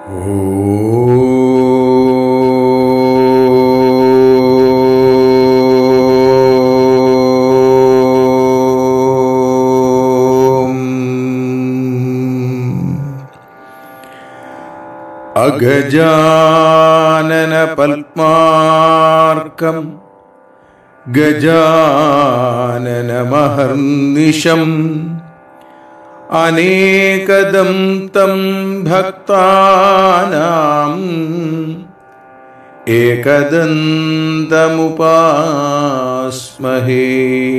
അഗജാനന പത്മാർക്കം ഗജാനനമഹർനിശം അനേകദം തം ഭക്താനാം ഏകദന്തമുപാസ്മഹേ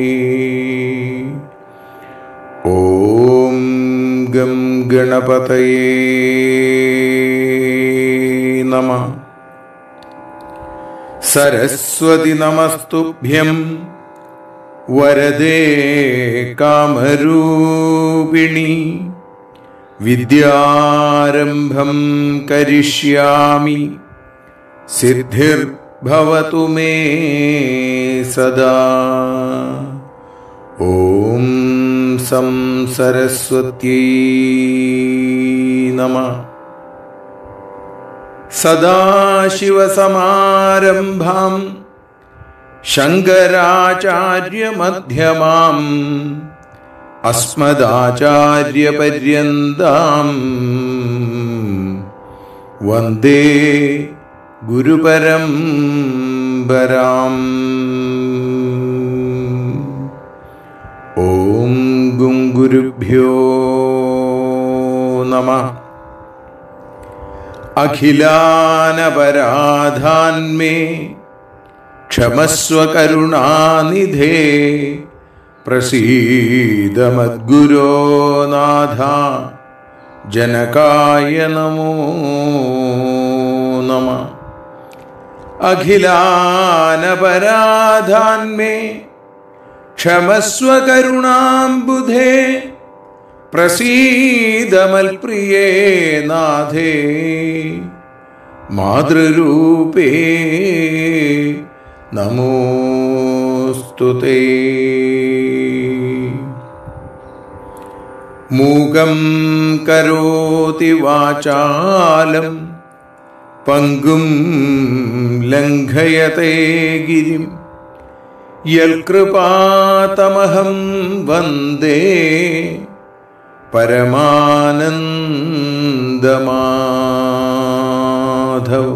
ഓം ഗം ഗണപതയേ നമ സരസ്വതി നമസ്തുഭ്യം വരദേ കാമരൂപിണി വിദ്യാരംഭം കരിഷ്യാമി സിദ്ധിർഭവതു മേ സദാ ഓം സം സരസ്വത്യൈ നമ സദാശിവസമാരംഭാം ശങ്കരാചാര്യമധ്യമാം അസ്മദാചാര്യപര്യന്താം വന്ദേ ഗുരുപരംപരാം ഓം ഗും ഗുരുഭ്യോ നമ അഖിലാനപരാധാന്മേ ക്ഷമസ്വ കരുണാനിധേ പ്രസീദമദ്ഗുരോ നാഥ ജനകായ നമോ നമ അഖിലാനപരാധാന്മേ ക്ഷമസ്വ കരുണാംബുധേ പ്രസീദമൽപ്രിയേ നാഥേ മാതൃരൂപേ നമോസ്തുതേ മൂകം കരോതി വാചാലം പങ്കും ലംഘയത്തെ ഗിരിം യൽകൃപാതമഹം വന്ദേ പരമാനന്ദമാധവ്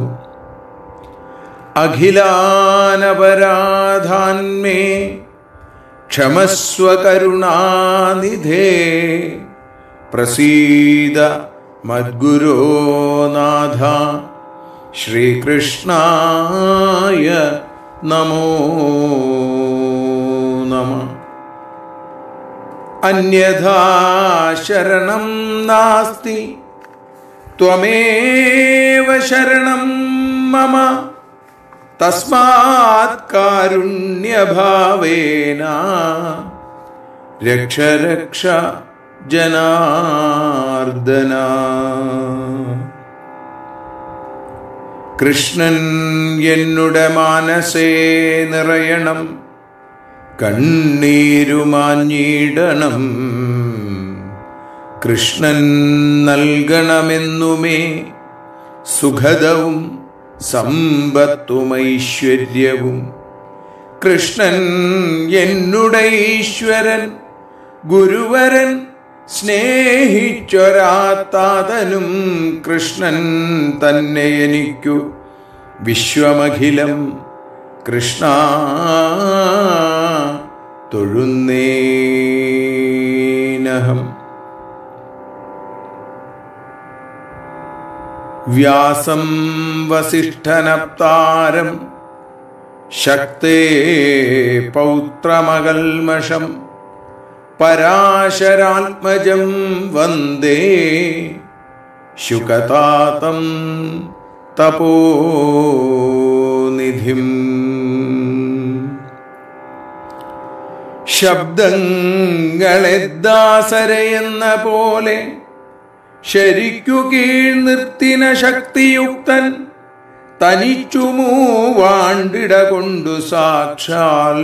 അഖിലാനപരാധാന്മേ ക്ഷമസ്വ കരുണാനിധേ പ്രസീദ മദ്ഗുരോ നാഥ ശ്രീകൃഷ്ണായ നമോ നമ അന്യഥാ ശരണം നാസ്തി ത്വമേവ ശരണം മമ തസ്മാത് കാരുണ്യഭാവേന രക്ഷ രക്ഷ ജനാർദ്ദന കൃഷ്ണൻ എന്നുടെ മാനസേ നിറയണം കണ്ണീരുമാഞ്ഞിടണം കൃഷ്ണൻ നൽകണമെന്നുമേ സുഖദവും സമ്പത്തുമൈശ്വര്യവും കൃഷ്ണൻ എന്നുടെ ഈശ്വരൻ ഗുരുവരൻ സ്നേഹിച്ചൊരാത്താതനും കൃഷ്ണൻ തന്നെ എനിക്കു വിശ്വമഖിലം കൃഷ്ണ തൊഴുന്നേനഹം വ്യാസം വസിഷ്ഠനപ്താരം ശക്തേ പൗത്രമകൽമഷം പരാശരാത്മജം വന്ദേ ശുകതാതം തപോനിധിം ശബ്ദങ്ങളെ ദാസരയെന്ന പോലെ ശരിക്കു കീഴ് നിർത്തിന ശക്തിയുക്തൻ തനിച്ചു മൂവാണ്ടിട കൊണ്ടു സാക്ഷാൽ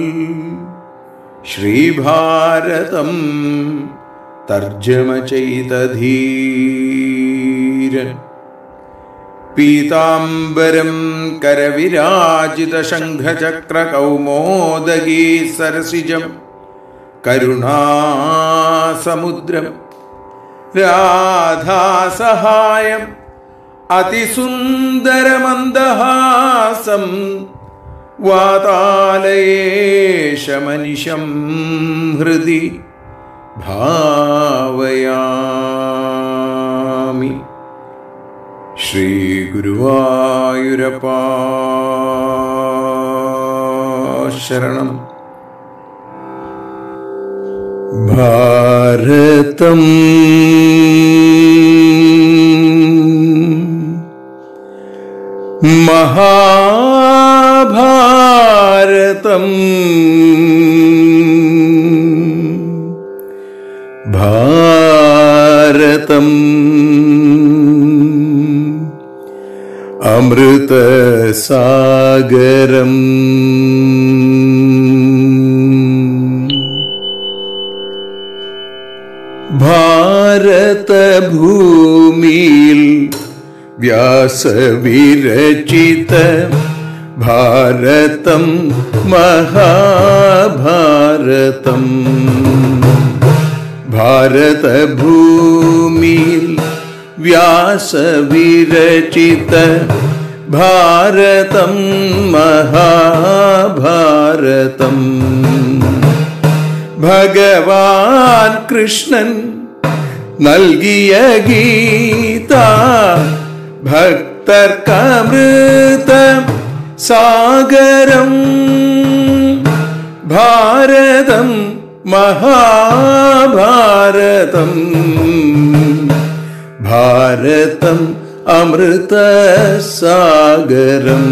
ശ്രീഭാരതം തർജ്ജമ ചെയ്ത ധീരൻ പീതാംബരം കരവിരാജിത ശംഖചക്ര കൗമോദഗീ സരസിജം കരുണാസമുദ്രം രാധാസഹായം അതിസുന്ദരമന്ദഹാസം വാതാലയേശമനിശം ഹൃദി ഭാവയാമി ശ്രീഗുരുവായൂരപ്പാ ശരണം ഭാരതം മഹാഭാരതം ഭാരതം അമൃതസാഗരം ഭാരതഭൂമിയിൽ വ്യാസവിരചിത ഭാരതം മഹാഭാരതം ഭാരതഭൂമിയിൽ വ്യാസവിരചിത ഭാരതം മഹാഭാരതം ഭഗവാൻ കൃഷ്ണൻ നൽകിയ ഗീത ഭക്തർക്കമൃത സാഗരം ഭാരതം മഹാഭാരതം ഭാരതം അമൃത സാഗരം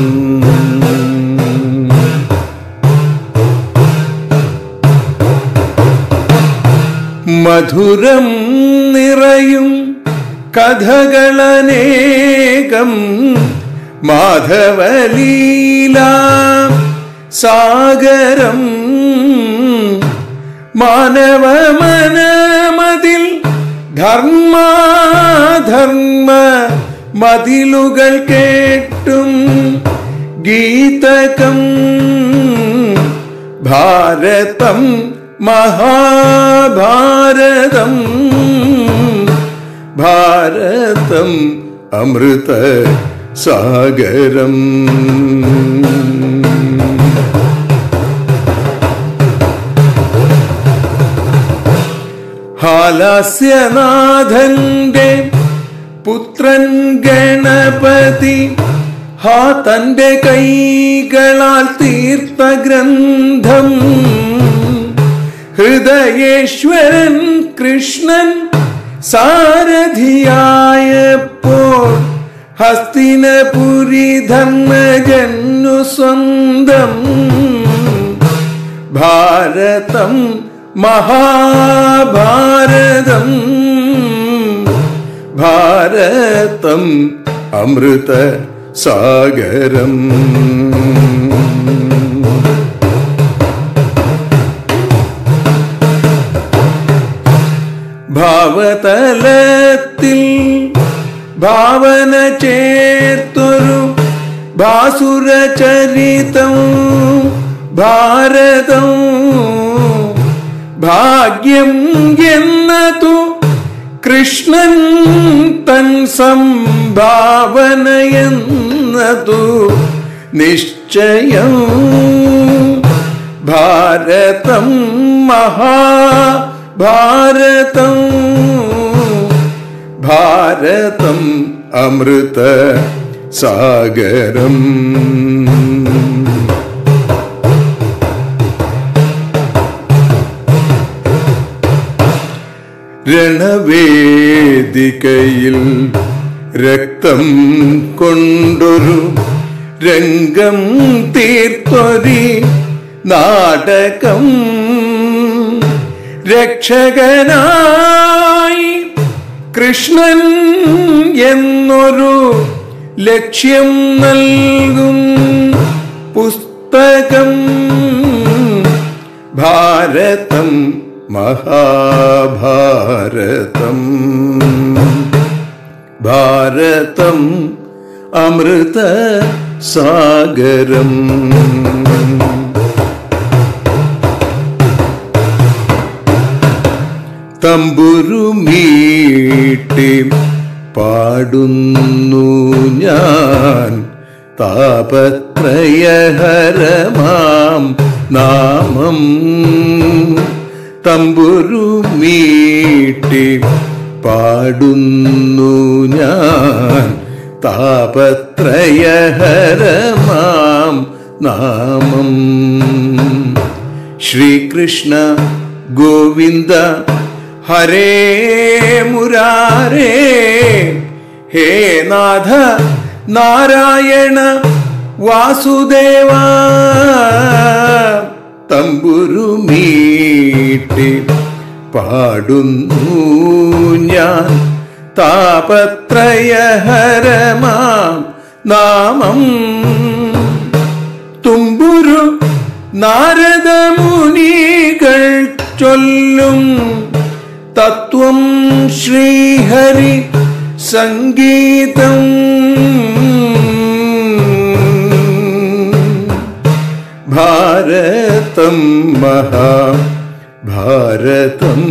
മധുരം നിറയും കഥകളനേകം മാധവലീല സാഗരം മാനവ മനമതിൽ ധർമാധർമ്മ മതിലുകൾ കേട്ടും ഗീതകം ഭാരതം മഹാഭാരതം ഭാരതം അമൃത സാഗരം ഹാലാസ്യനാഥന്റെ പുത്രൻ ഗണപതി ഹാ തന്റെ കൈകളാൽ തീർത്ത ഗ്രന്ഥം ഹൃദയേശ്വരൻ കൃഷ്ണൻ സാരഥിയായപ്പോൾ ഹസ്തിനപുരി ധർമ്മജന്നു സ്വന്തം ഭാരതം മഹാഭാരതം ഭാരതം അമൃത സാഗരം ഭാവതലത്തിൽ ഭാവന ചേർത്തൊരു ഭാസുരചരിതം ഭാരതം ഭാഗ്യം എന്നതു കൃഷ്ണൻ തൻ സംഭാവനയെന്നതു നിശ്ചയം ഭാരതം മഹാഭാരതം ഭാരതം അമൃത സാഗരം രണവേദികയിൽ രക്തം കൊണ്ടൊരു രംഗം തീർത്തൊരി നാടകം രക്ഷകനായി കൃഷ്ണൻ എന്നൊരു ലക്ഷ്യം നൽകും പുസ്തകം ഭാരതം മഹാഭാരതം ഭാരതം അമൃത സാഗരം തമ്പുരുമീട്ടി പാടുന്നു ഞാൻ താപത്രയഹരമാം നാമം തമ്പുരുമീട്ടി പാടുന്നു ഞാൻ താപത്രയഹരമാം നാമം ശ്രീകൃഷ്ണ ഗോവിന്ദ ഹരേ മുരാരേ ഹേ നാഥ നാരായണ വാസുദേവ തമ്പുരുമീട്ടി പാടുന്നു ഞാൻ താപത്രയഹരമാം നാമം തുമ്പുരു നാരദമുനികൾ ചൊല്ലും തത്വം ശ്രീഹരി സംഗീതം ഭാരതം മഹാഭാരതം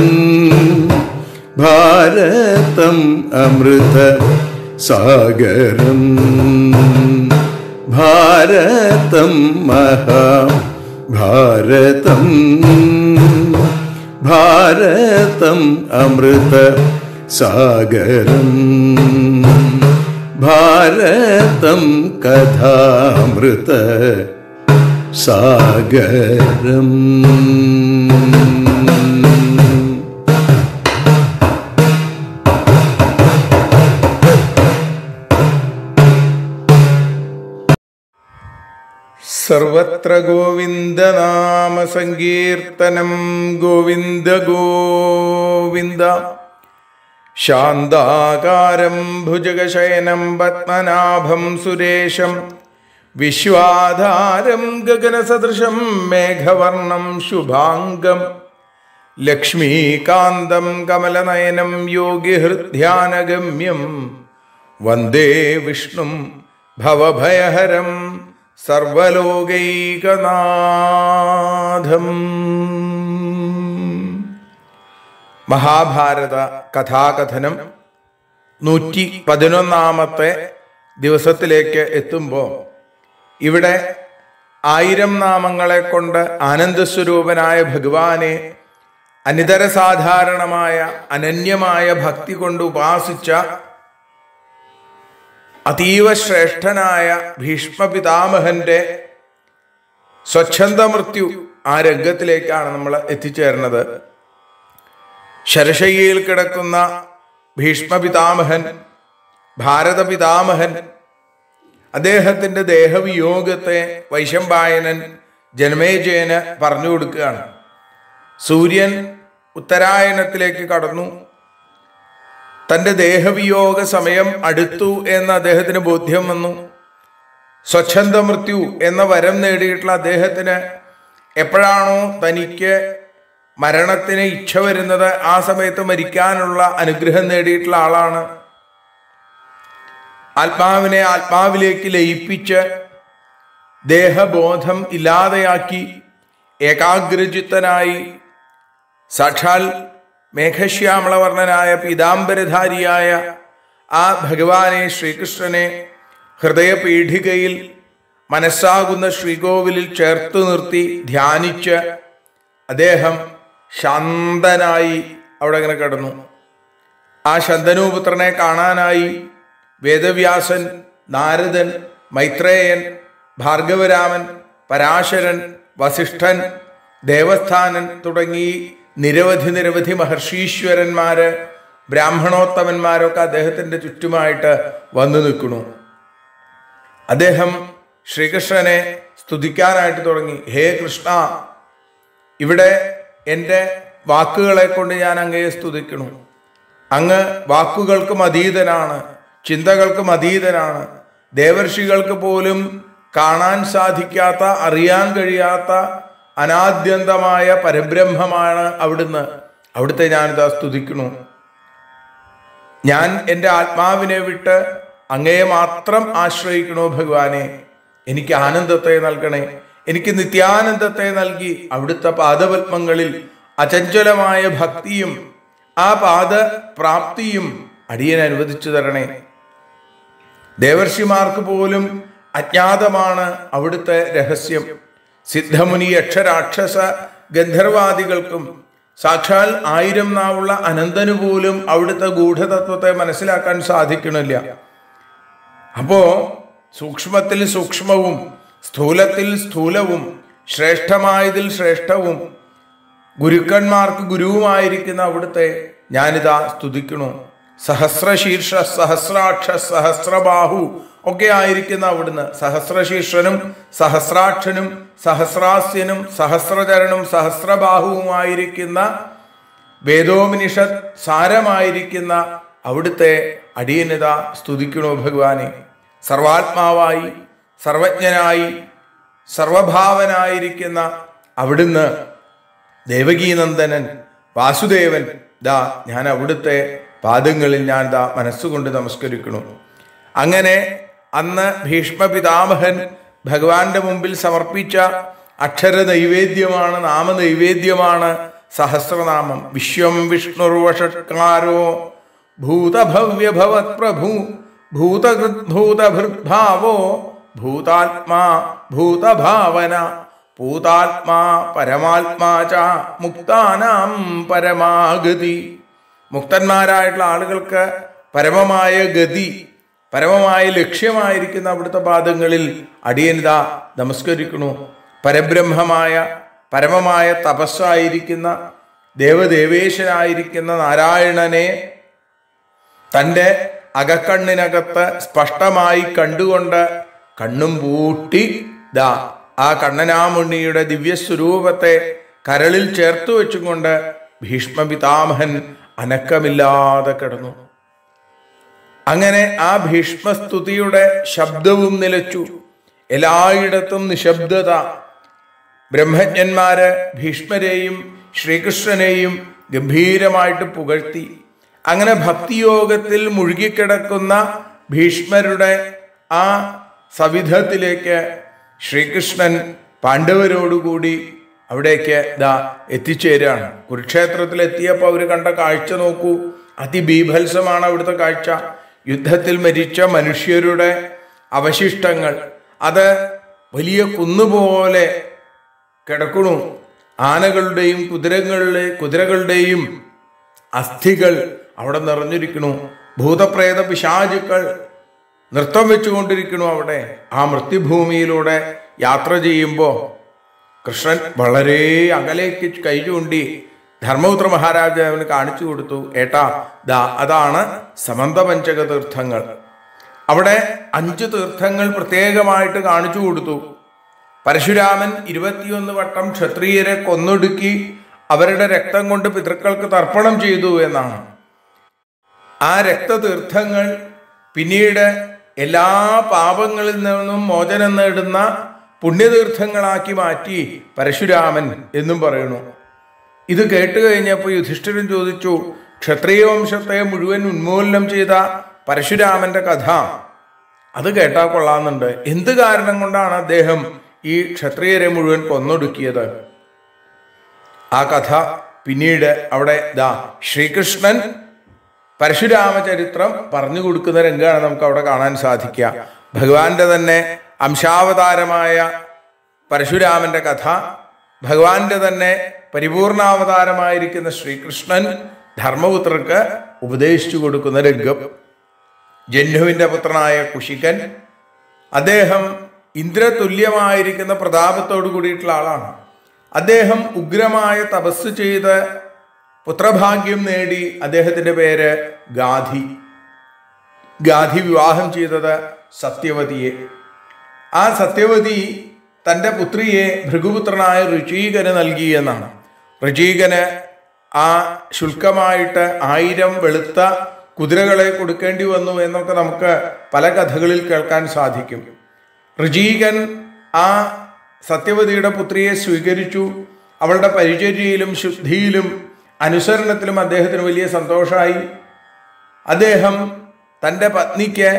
ഭാരതം അമൃത സാഗരം ഭാരതം മഹാഭാരതം ഭാരതം അമൃത സാഗരം ഭാരതം കഥാമൃത സാഗരം സർവത്ര ഗോവിന്ദനാമ സങ്കീർത്തനം ഗോവിന്ദ ഗോവിന്ദ ശാന്താകാരം ഭുജഗശയനം പത്മനാഭം സുരേശം വിശ്വാധാരം ഗഗനസദൃശം മേഘവർണം ശുഭാംഗം ലക്ഷ്മീകാന്തം കമലനയനം യോഗിഹൃദ്ധ്യാനഗമ്യം വന്ദേ വിഷ്ണും ഭവഭയഹരം സർവലോകൈകനാഥം മഹാഭാരത കഥാകഥനം നൂറ്റി പതിനൊന്നാമത്തെ ദിവസത്തിലേക്ക് എത്തുമ്പോൾ ഇവിടെ ആയിരം നാമങ്ങളെ കൊണ്ട് ആനന്ദസ്വരൂപനായ ഭഗവാനെ അനിതര സാധാരണമായ അനന്യമായ ഭക്തി കൊണ്ട് ഉപാസിച്ച അതീവ ശ്രേഷ്ഠനായ ഭീഷ്മപിതാമഹന്റെ സ്വച്ഛന്ത മൃത്യു ആ രംഗത്തിലേക്കാണ് നമ്മൾ എത്തിച്ചേർന്നത് ശരശയ്യയിൽ കിടക്കുന്ന ഭീഷ്മപിതാമഹൻ ഭാരതപിതാമഹൻ അദ്ദേഹത്തിന്റെ ദേഹവിയോഗത്തെ വൈശമ്പായനൻ ജനമേജയന് പറഞ്ഞു കൊടുക്കുകയാണ് സൂര്യൻ ഉത്തരായണത്തിലേക്ക് കടന്നു തന്റെ ദേഹവിയോഗ സമയം അടുത്തു എന്ന് അദ്ദേഹത്തിന് ബോധ്യം വന്നു സ്വച്ഛന്ത മൃത്യു എന്ന വരം നേടിയിട്ടുള്ള അദ്ദേഹത്തിന് എപ്പോഴാണോ തനിക്ക് മരണത്തിന് ഇച്ഛ വരുന്നത് ആ സമയത്ത് മരിക്കാനുള്ള അനുഗ്രഹം നേടിയിട്ടുള്ള ആളാണ് ആത്മാവിനെ ആത്മാവിലേക്ക് ലയിപ്പിച്ച് ദേഹബോധം ഇല്ലാതെയാക്കി ഏകാഗ്രചിത്തനായി സാക്ഷാൽ മേഘശ്യാമളവർണ്ണനായ പീതാംബരധാരിയായ ആ ഭഗവാനെ ശ്രീകൃഷ്ണനെ ഹൃദയപീഠികയിൽ മനസ്സാകുന്ന ശ്രീകോവിലിൽ ചേർത്തു നിർത്തി ധ്യാനിച്ച് അദ്ദേഹം ശാന്തനായി അവിടെ ഇങ്ങനെ കിടന്നു ആ ശന്തനൂപുത്രനെ കാണാനായി വേദവ്യാസൻ നാരദൻ മൈത്രേയൻ ഭാർഗവരാമൻ പരാശരൻ വസിഷ്ഠൻ ദേവസ്ഥാനൻ തുടങ്ങി നിരവധി നിരവധി മഹർഷീശ്വരന്മാര് ബ്രാഹ്മണോത്തമന്മാരൊക്കെ അദ്ദേഹത്തിന്റെ ചുറ്റുമായിട്ട് വന്നു നിൽക്കുന്നു അദ്ദേഹം ശ്രീകൃഷ്ണനെ സ്തുതിക്കാനായിട്ട് തുടങ്ങി ഹേ കൃഷ്ണ ഇവിടെ എൻ്റെ വാക്കുകളെ കൊണ്ട് ഞാൻ അങ്ങയെ സ്തുതിക്കണു അങ്ങ് വാക്കുകൾക്കും അതീതനാണ് ചിന്തകൾക്കും അതീതനാണ് ദേവർഷികൾക്ക് പോലും കാണാൻ സാധിക്കാത്ത അറിയാൻ കഴിയാത്ത അനാദ്യന്തമായ പരബ്രഹ്മമാണ് അവിടുന്ന് അവിടുത്തെ ഞാനിതാ സ്തുതിക്കണു ഞാൻ എൻ്റെ ആത്മാവിനെ വിട്ട് അങ്ങയെ മാത്രം ആശ്രയിക്കണോ ഭഗവാനെ എനിക്ക് ആനന്ദത്തെ നൽകണേ എനിക്ക് നിത്യാനന്ദത്തെ നൽകി അവിടുത്തെ പാദപത്മങ്ങളിൽ അചഞ്ചലമായ ഭക്തിയും ആ പാദ പ്രാപ്തിയും അടിയൻ അനുവദിച്ചു തരണേ ദേവർഷിമാർക്ക് പോലും അജ്ഞാതമാണ് അവിടുത്തെ രഹസ്യം സിദ്ധമുനി യക്ഷരാക്ഷസ ഗന്ധർവാദികൾക്കും സാക്ഷാൽ ആയിരം നാവുള്ള അനന്തനു പോലും അവിടുത്തെ ഗൂഢതത്വത്തെ മനസ്സിലാക്കാൻ സാധിക്കണില്ല അപ്പോ സൂക്ഷ്മത്തിൽ സൂക്ഷ്മവും സ്ഥൂലത്തിൽ സ്ഥൂലവും ശ്രേഷ്ഠമായതിൽ ശ്രേഷ്ഠവും ഗുരുക്കന്മാർക്ക് ഗുരുവുമായിരിക്കുന്ന അവിടുത്തെ ഞാനിതാ സ്തുതിക്കണു സഹസ്രശീർഷ സഹസ്രാക്ഷ സഹസ്രബാഹു ഒക്കെ ആയിരിക്കുന്ന അവിടുന്ന് സഹസ്രശീർഷനും സഹസ്രാക്ഷനും സഹസ്രാസ്യനും സഹസ്രചരനും സഹസ്രബാഹുവുമായിരിക്കുന്ന വേദോപനിഷത് സാരമായിരിക്കുന്ന അവിടുത്തെ അടിയനിത സ്തുതിക്കണോ ഭഗവാനെ സർവാത്മാവായി സർവജ്ഞനായി സർവഭാവനായിരിക്കുന്ന അവിടുന്ന് ദേവകീനന്ദനൻ വാസുദേവൻ ദാ ഞാൻ അവിടുത്തെ പാദങ്ങളിൽ ഞാൻ ദാ മനസ്സുകൊണ്ട് നമസ്കരിക്കണു അങ്ങനെ അന്ന് ഭീഷ്മ പിതാമഹൻ ഭഗവാന്റെ മുമ്പിൽ സമർപ്പിച്ച അക്ഷര നൈവേദ്യമാണ് നാമനൈവേദ്യമാണ് സഹസ്രനാമം വിശ്വം വിഷ്ണുർവഷത്കാരോ ഭൂതഭവ്യഭവത് പ്രഭു ഭൂതകൃദ്ഭൂതഭൃദ്ഭാവോ ഭൂതാത്മാ ഭൂതഭാവന ഭൂതാത്മാ പരമാത്മാ ച മുക്താനാം പരമാഗതി മുക്തന്മാരായിട്ടുള്ള ആളുകൾക്ക് പരമമായ ഗതി പരമമായ ലക്ഷ്യമായിരിക്കുന്ന അവിടുത്തെ പാദങ്ങളിൽ അടിയനിത നമസ്കരിക്കണു പരബ്രഹ്മമായ പരമമായ തപസ്സായിരിക്കുന്ന ദേവദേവേശനായിരിക്കുന്ന നാരായണനെ തൻ്റെ അകക്കണ്ണിനകത്ത് സ്പഷ്ടമായി കണ്ടുകൊണ്ട് കണ്ണും പൂട്ടി ദാ ആ കണ്ണനാമുണ്ണിയുടെ ദിവ്യസ്വരൂപത്തെ കരളിൽ ചേർത്ത് വെച്ചുകൊണ്ട് ഭീഷ്മപിതാമഹൻ അനക്കമില്ലാതെ കിടന്നു അങ്ങനെ ആ ഭീഷ്മസ്തുതിയുടെ ശബ്ദവും നിലച്ചു എല്ലായിടത്തും നിശബ്ദത ബ്രഹ്മജ്ഞന്മാര് ഭീഷ്മരെയും ശ്രീകൃഷ്ണനെയും ഗംഭീരമായിട്ട് പുകഴ്ത്തി അങ്ങനെ ഭക്തിയോഗത്തിൽ മുഴുകിക്കിടക്കുന്ന ഭീഷ്മരുടെ ആ സവിധത്തിലേക്ക് ശ്രീകൃഷ്ണൻ പാണ്ഡവരോടുകൂടി അവിടേക്ക് ദാ എത്തിച്ചേരാണ് കുരുക്ഷേത്രത്തിൽ എത്തിയപ്പോൾ അവർ കണ്ട കാഴ്ച നോക്കൂ അതിബീഭത്സമാണ് അവിടുത്തെ കാഴ്ച യുദ്ധത്തിൽ മരിച്ച മനുഷ്യരുടെ അവശിഷ്ടങ്ങൾ അത് വലിയ കുന്നുപോലെ കിടക്കണു ആനകളുടെയും കുതിരകളുടെ കുതിരകളുടെയും അസ്ഥികൾ അവിടെ നിറഞ്ഞിരിക്കണു ഭൂതപ്രേത പിശാചുക്കൾ നൃത്തം വെച്ചുകൊണ്ടിരിക്കണു അവിടെ ആ മൃത്യുഭൂമിയിലൂടെ യാത്ര ചെയ്യുമ്പോൾ കൃഷ്ണൻ വളരെ അകലേക്ക് കൈ ചൂണ്ടി ധർമ്മപുത്ര മഹാരാജാവിന് കാണിച്ചു കൊടുത്തു ഏട്ടാ ദാ അതാണ് സമന്തപഞ്ചക തീർത്ഥങ്ങൾ അവിടെ അഞ്ച് തീർത്ഥങ്ങൾ പ്രത്യേകമായിട്ട് കാണിച്ചു കൊടുത്തു പരശുരാമൻ ഇരുപത്തിയൊന്ന് വട്ടം ക്ഷത്രിയരെ കൊന്നൊടുക്കി അവരുടെ രക്തം കൊണ്ട് പിതൃക്കൾക്ക് തർപ്പണം ചെയ്തു എന്നാണ് ആ രക്തതീർത്ഥങ്ങൾ പിന്നീട് എല്ലാ പാപങ്ങളിൽ നിന്നും മോചനം നേടുന്ന പുണ്യതീർത്ഥങ്ങളാക്കി മാറ്റി പരശുരാമൻ എന്നും പറയുന്നു ഇത് കേട്ട് കഴിഞ്ഞപ്പോൾ യുധിഷ്ഠിരൻ ചോദിച്ചു ക്ഷത്രിയ വംശത്തെ മുഴുവൻ ഉന്മൂലനം ചെയ്ത പരശുരാമന്റെ കഥ അത് കേട്ടാൽ കൊള്ളാമെന്നുണ്ട് എന്ത് കാരണം കൊണ്ടാണ് അദ്ദേഹം ഈ ക്ഷത്രിയരെ മുഴുവൻ കൊന്നൊടുക്കിയത് ആ കഥ പിന്നീട് അവിടെ ദാ ശ്രീകൃഷ്ണൻ പരശുരാമ ചരിത്രം പറഞ്ഞു കൊടുക്കുന്ന രംഗമാണ് നമുക്ക് അവിടെ കാണാൻ സാധിക്കുക ഭഗവാന്റെ തന്നെ അംശാവതാരമായ പരശുരാമന്റെ കഥ ഭഗവാന്റെ തന്നെ പരിപൂർണാവതാരമായിരിക്കുന്ന ശ്രീകൃഷ്ണൻ ധർമ്മപുത്രർക്ക് ഉപദേശിച്ചു കൊടുക്കുന്ന രംഗം ജഹ്നുവിന്റെ പുത്രനായ കുശികൻ അദ്ദേഹം ഇന്ദ്രതുല്യമായിരിക്കുന്ന പ്രതാപത്തോടു കൂടിയിട്ടുള്ള ആളാണ് അദ്ദേഹം ഉഗ്രമായ തപസ് ചെയ്ത് പുത്രഭാഗ്യം നേടി അദ്ദേഹത്തിന്റെ പേര് ഗാധി ഗാധി വിവാഹം ചെയ്തത് സത്യവതിയെ ആ സത്യവതി തൻ്റെ പുത്രിയെ ഭൃഗുപുത്രനായ ഋചീകന് നൽകി എന്നാണ് ഋചീകന് ആ ശുൽക്കമായിട്ട് ആയിരം വെളുത്ത കുതിരകളെ കൊടുക്കേണ്ടി വന്നു എന്നൊക്കെ നമുക്ക് പല കഥകളിൽ കേൾക്കാൻ സാധിക്കും ഋചീകൻ ആ സത്യവതിയുടെ പുത്രിയെ സ്വീകരിച്ചു അവളുടെ പരിചര്യയിലും ശുദ്ധിയിലും അനുസരണത്തിലും അദ്ദേഹത്തിന് വലിയ സന്തോഷമായി അദ്ദേഹം തൻ്റെ പത്നിക്ക്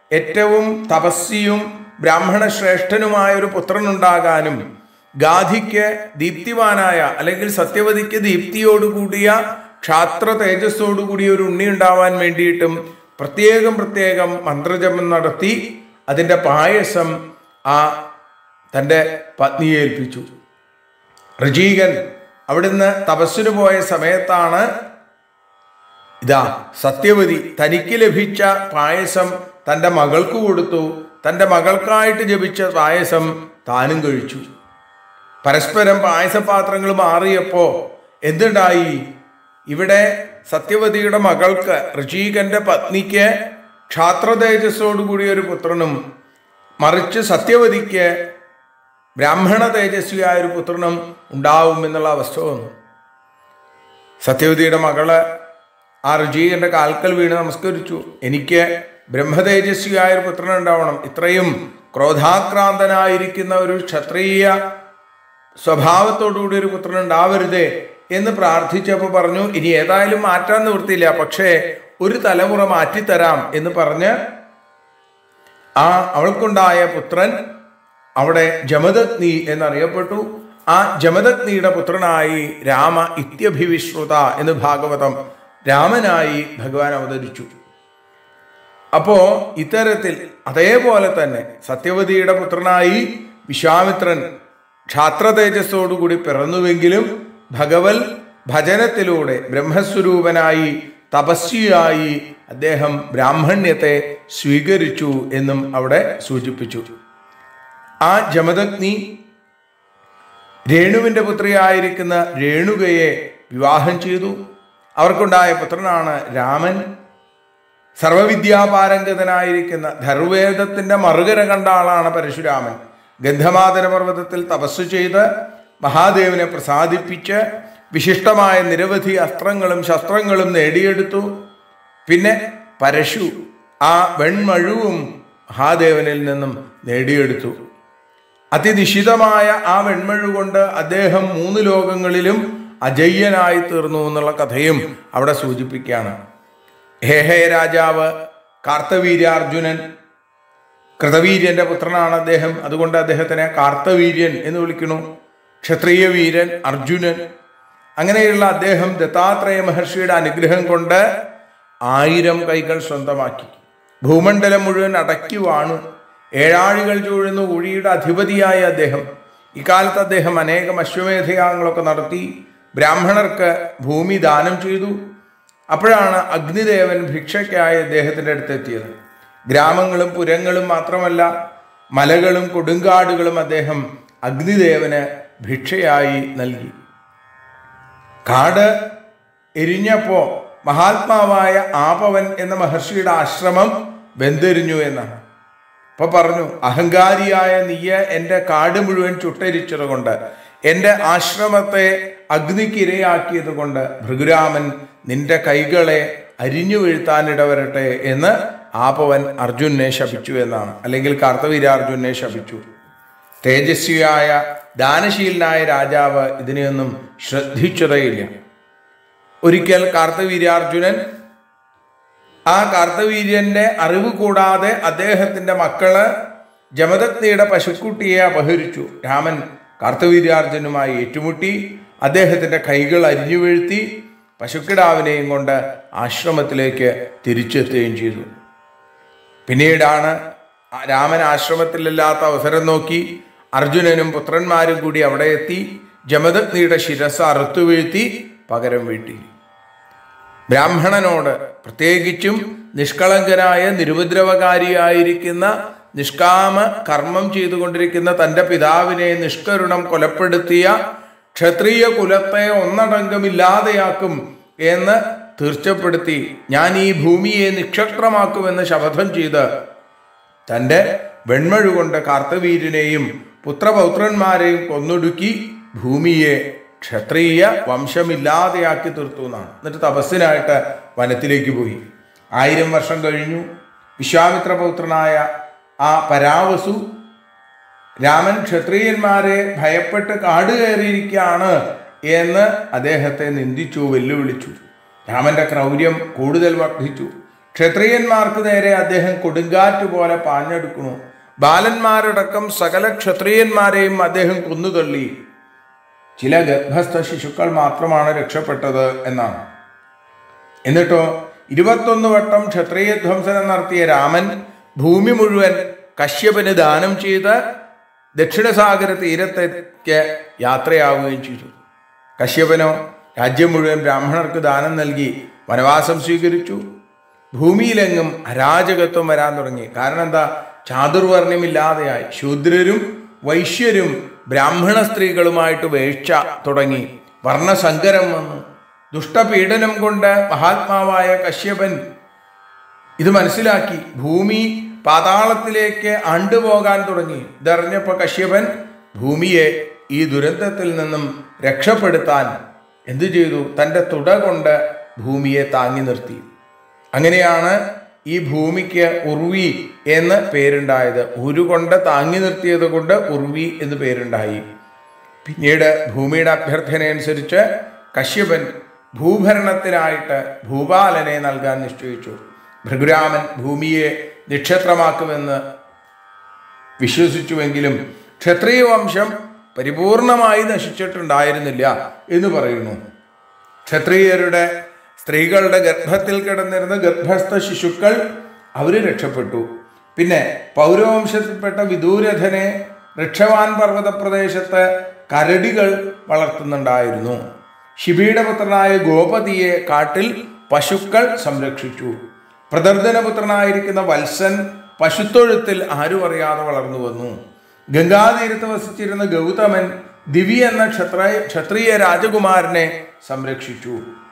ഏറ്റവും തപസ്വിയും ബ്രാഹ്മണ ശ്രേഷ്ഠനുമായ ഒരു പുത്രനുണ്ടാകാനും ഗാധിക്ക് ദീപ്തിവാനായ അല്ലെങ്കിൽ സത്യവതിക്ക് ദീപ്തിയോടുകൂടിയ ക്ഷാത്ര തേജസ്സോടുകൂടിയ ഒരു ഉണ്ണി ഉണ്ടാവാൻ വേണ്ടിയിട്ടും പ്രത്യേകം പ്രത്യേകം മന്ത്രജപം നടത്തി അതിൻ്റെ പായസം ആ തൻ്റെ പത്നിയെ ഏൽപ്പിച്ചു ഋജീകൻ അവിടുന്ന് തപസ്സിന് പോയ സമയത്താണ് ഇതാ സത്യവതി തനിക്ക് ലഭിച്ച പായസം തൻ്റെ മകൾക്ക് കൊടുത്തു തൻ്റെ മകൾക്കായിട്ട് ജപിച്ച പായസം താനും കഴിച്ചു പരസ്പരം പായസപാത്രങ്ങൾ മാറിയപ്പോ എന്തുണ്ടായി ഇവിടെ സത്യവതിയുടെ മകൾക്ക് ഋഷീകന്റെ പത്നിക്ക് ക്ഷാത്ര തേജസ്സോടുകൂടി ഒരു പുത്രനും മറിച്ച് സത്യവതിക്ക് ബ്രാഹ്മണ തേജസ്വിയായ ഒരു പുത്രനും ഉണ്ടാവും എന്നുള്ള അവസ്ഥ വന്നു സത്യവതിയുടെ മകള് ആ ഋജീകന്റെ കാൽക്കൽ വീണ് നമസ്കരിച്ചു എനിക്ക് ബ്രഹ്മതേജസ്വിയായ ഒരു പുത്രൻ ഉണ്ടാവണം ഇത്രയും ക്രോധാക്രാന്തനായിരിക്കുന്ന ഒരു ക്ഷത്രിയ സ്വഭാവത്തോടുകൂടി ഒരു പുത്രൻ ഉണ്ടാവരുതേ എന്ന് പ്രാർത്ഥിച്ചപ്പോൾ പറഞ്ഞു ഇനി ഏതായാലും മാറ്റാൻ നിവൃത്തിയില്ല പക്ഷേ ഒരു തലമുറ മാറ്റിത്തരാം എന്ന് പറഞ്ഞ് ആ അവൾക്കുണ്ടായ പുത്രൻ അവിടെ ജമദഗ്നി എന്നറിയപ്പെട്ടു ആ ജമദഗ്നിയുടെ പുത്രനായി രാമ ഇത്യഭിവിശ്രുത എന്ന് ഭാഗവതം രാമനായി ഭഗവാൻ അവതരിച്ചു അപ്പോ ഇത്തരത്തിൽ അതേപോലെ തന്നെ സത്യവതിയുടെ പുത്രനായി വിശ്വാമിത്രൻ ക്ഷാത്ര തേജസ്സോടുകൂടി പിറന്നുവെങ്കിലും ഭഗവൽ ഭജനത്തിലൂടെ ബ്രഹ്മസ്വരൂപനായി തപസ്വിയായി അദ്ദേഹം ബ്രാഹ്മണ്യത്തെ സ്വീകരിച്ചു എന്നും അവിടെ സൂചിപ്പിച്ചു ആ ജമദഗ്നി രേണുവിന്റെ പുത്രിയായിരിക്കുന്ന രേണുകയെ വിവാഹം ചെയ്തു അവർക്കുണ്ടായ പുത്രനാണ് രാമൻ സർവവിദ്യാപാരംഗതനായിരിക്കുന്ന ധർവേദത്തിന്റെ മറുകര കണ്ട ആളാണ് പരശുരാമൻ ഗന്ധമാതര പർവ്വതത്തിൽ തപസ് ചെയ്ത് മഹാദേവനെ പ്രസാദിപ്പിച്ച് വിശിഷ്ടമായ നിരവധി അസ്ത്രങ്ങളും ശസ്ത്രങ്ങളും നേടിയെടുത്തു പിന്നെ പരശു ആ വെൺമഴുവും മഹാദേവനിൽ നിന്നും നേടിയെടുത്തു അതിനിശിതമായ ആ വെൺമഴു കൊണ്ട് അദ്ദേഹം മൂന്ന് ലോകങ്ങളിലും അജയ്യനായി തീർന്നു എന്നുള്ള കഥയും അവിടെ സൂചിപ്പിക്കുകയാണ് ഹേഹേ രാജാവ് കാർത്തവീര്യാർജുനൻ കൃതവീര്യന്റെ പുത്രനാണ് അദ്ദേഹം അതുകൊണ്ട് അദ്ദേഹത്തിനെ കാർത്തവീര്യൻ എന്ന് വിളിക്കുന്നു ക്ഷത്രിയ വീരൻ അർജുനൻ അങ്ങനെയുള്ള അദ്ദേഹം ദത്താത്രേയ മഹർഷിയുടെ അനുഗ്രഹം കൊണ്ട് ആയിരം കൈകൾ സ്വന്തമാക്കി ഭൂമണ്ഡലം മുഴുവൻ അടക്കി വാണു ഏഴാഴികൾ ചൂഴുന്ന ഉഴിയുടെ അധിപതിയായ അദ്ദേഹം ഇക്കാലത്ത് അദ്ദേഹം അനേകം അശ്വമേധയാഗങ്ങളൊക്കെ നടത്തി ബ്രാഹ്മണർക്ക് ഭൂമി ദാനം ചെയ്തു അപ്പോഴാണ് അഗ്നിദേവൻ ഭിക്ഷയ്ക്കായി അദ്ദേഹത്തിൻ്റെ അടുത്തെത്തിയത് ഗ്രാമങ്ങളും പുരങ്ങളും മാത്രമല്ല മലകളും കൊടുങ്കാടുകളും അദ്ദേഹം അഗ്നിദേവന് ഭിക്ഷയായി നൽകി കാട് എരിഞ്ഞപ്പോ മഹാത്മാവായ ആപവൻ എന്ന മഹർഷിയുടെ ആശ്രമം വെന്തെരിഞ്ഞു എന്നാണ് അപ്പൊ പറഞ്ഞു അഹങ്കാരിയായ നീയ എൻ്റെ കാട് മുഴുവൻ ചുട്ടരിച്ചത് കൊണ്ട് എൻ്റെ ആശ്രമത്തെ അഗ്നിക്കിരയാക്കിയത് കൊണ്ട് ഭൃഗുരാമൻ നിന്റെ കൈകളെ അരിഞ്ഞു വീഴ്ത്താനിടവരട്ടെ എന്ന് ആപവൻ അർജുനെ ശപിച്ചു എന്നാണ് അല്ലെങ്കിൽ കാർത്തവീരാർജുനെ ശപിച്ചു തേജസ്വിയായ ദാനശീലനായ രാജാവ് ഇതിനെയൊന്നും ശ്രദ്ധിച്ചതേയില്ല ഒരിക്കൽ കാർത്തവീര്യാർജുനൻ ആ കാർത്തവീര്യന്റെ അറിവ് കൂടാതെ അദ്ദേഹത്തിന്റെ മക്കള് ജമദഗ്നിയുടെ പശുക്കുട്ടിയെ അപഹരിച്ചു രാമൻ കാർത്തവീര്യാർജുനുമായി ഏറ്റുമുട്ടി അദ്ദേഹത്തിന്റെ കൈകൾ അരിഞ്ഞു വീഴ്ത്തി പശുക്കിടാവിനെയും കൊണ്ട് ആശ്രമത്തിലേക്ക് തിരിച്ചെത്തുകയും ചെയ്തു പിന്നീടാണ് രാമൻ ആശ്രമത്തിലില്ലാത്ത അവസരം നോക്കി അർജുനനും പുത്രന്മാരും കൂടി അവിടെ എത്തി ജമദഗ്നിയുടെ ശിരസ് അറുത്തു വീഴ്ത്തി പകരം വീട്ടി ബ്രാഹ്മണനോട് പ്രത്യേകിച്ചും നിഷ്കളങ്കനായ നിരുപദ്രവകാരിയായിരിക്കുന്ന നിഷ്കാമ കർമ്മം ചെയ്തുകൊണ്ടിരിക്കുന്ന തൻ്റെ പിതാവിനെ നിഷ്കരുണം കൊലപ്പെടുത്തിയ ക്ഷത്രിയ കുലത്തെ ഒന്നടങ്കമില്ലാതെയാക്കും എന്ന് തീർച്ചപ്പെടുത്തി ഞാൻ ഈ ഭൂമിയെ നിക്ഷത്രമാക്കുമെന്ന് ശപഥം ചെയ്ത് തൻ്റെ വെൺമഴുകൊണ്ട് കാർത്തവീര്യനെയും പുത്രപൗത്രന്മാരെയും കൊന്നൊടുക്കി ഭൂമിയെ ക്ഷത്രിയ വംശമില്ലാതെയാക്കി തീർത്തു എന്നാണ് എന്നിട്ട് തപസ്സിനായിട്ട് വനത്തിലേക്ക് പോയി ആയിരം വർഷം കഴിഞ്ഞു വിശ്വാമിത്രപൗത്രനായ ആ പരാവസു രാമൻ ക്ഷത്രിയന്മാരെ ഭയപ്പെട്ട് കാട് കയറിയിരിക്കുകയാണ് എന്ന് അദ്ദേഹത്തെ നിന്ദിച്ചു വെല്ലുവിളിച്ചു രാമന്റെ ക്രൗര്യം കൂടുതൽ വർദ്ധിച്ചു ക്ഷത്രിയന്മാർക്ക് നേരെ അദ്ദേഹം കൊടുങ്കാറ്റ് പോലെ പാഞ്ഞെടുക്കുന്നു ബാലന്മാരടക്കം സകല ക്ഷത്രിയന്മാരെയും അദ്ദേഹം കൊന്നുതള്ളി ചില ഗർഭസ്ഥ ശിശുക്കൾ മാത്രമാണ് രക്ഷപ്പെട്ടത് എന്നാണ് എന്നിട്ടോ ഇരുപത്തൊന്ന് വട്ടം ക്ഷത്രിയ ധ്വംസനം നടത്തിയ രാമൻ ഭൂമി മുഴുവൻ കശ്യപന് ദാനം ചെയ്ത് ദക്ഷിണസാഗര തീരത്തേക്ക് യാത്രയാവുകയും ചെയ്തു കശ്യപനോ രാജ്യം മുഴുവൻ ബ്രാഹ്മണർക്ക് ദാനം നൽകി വനവാസം സ്വീകരിച്ചു ഭൂമിയിലെങ്ങും അരാജകത്വം വരാൻ തുടങ്ങി കാരണം എന്താ ചാതുർവർണ്ണമില്ലാതെയായി ശൂദ്രരും വൈശ്യരും ബ്രാഹ്മണ സ്ത്രീകളുമായിട്ട് വേഴ്ച തുടങ്ങി വർണ്ണസങ്കരം വന്നു ദുഷ്ടപീഡനം കൊണ്ട് മഹാത്മാവായ കശ്യപൻ ഇത് മനസ്സിലാക്കി ഭൂമി പാതാളത്തിലേക്ക് അണ്ടുപോകാൻ തുടങ്ങി ഇതറിഞ്ഞപ്പോൾ കശ്യപൻ ഭൂമിയെ ഈ ദുരന്തത്തിൽ നിന്നും രക്ഷപ്പെടുത്താൻ എന്തു ചെയ്തു തൻ്റെ തുട കൊണ്ട് ഭൂമിയെ താങ്ങി നിർത്തി അങ്ങനെയാണ് ഈ ഭൂമിക്ക് ഉർവി എന്ന് പേരുണ്ടായത് ഉരുകൊണ്ട് താങ്ങി നിർത്തിയത് കൊണ്ട് ഉർവി എന്ന് പേരുണ്ടായി പിന്നീട് ഭൂമിയുടെ അഭ്യർത്ഥനയനുസരിച്ച് കശ്യപൻ ഭൂഭരണത്തിനായിട്ട് ഭൂപാലനെ നൽകാൻ നിശ്ചയിച്ചു ഭൃഗുരാമൻ ഭൂമിയെ നിക്ഷത്രമാക്കുമെന്ന് വിശ്വസിച്ചുവെങ്കിലും ക്ഷത്രിയ വംശം പരിപൂർണമായി നശിച്ചിട്ടുണ്ടായിരുന്നില്ല എന്ന് പറയുന്നു ക്ഷത്രിയരുടെ സ്ത്രീകളുടെ ഗർഭത്തിൽ കിടന്നിരുന്ന ഗർഭസ്ഥ ശിശുക്കൾ അവര് രക്ഷപ്പെട്ടു പിന്നെ പൗരവംശത്തിൽപ്പെട്ട വിദൂരഥനെ ഋക്ഷവാൻ പർവ്വത പ്രദേശത്ത് കരടികൾ വളർത്തുന്നുണ്ടായിരുന്നു ശിബിയുടെ പുത്രനായ ഗോപതിയെ കാട്ടിൽ പശുക്കൾ സംരക്ഷിച്ചു പ്രദർദനപുത്രനായിരിക്കുന്ന വത്സൻ പശുത്തൊഴുത്തിൽ ആരും അറിയാതെ വളർന്നു വന്നു ഗംഗാതീരത്ത് വസിച്ചിരുന്ന ഗൗതമൻ ദിവി എന്ന ക്ഷത്ര ക്ഷത്രിയ രാജകുമാരനെ സംരക്ഷിച്ചു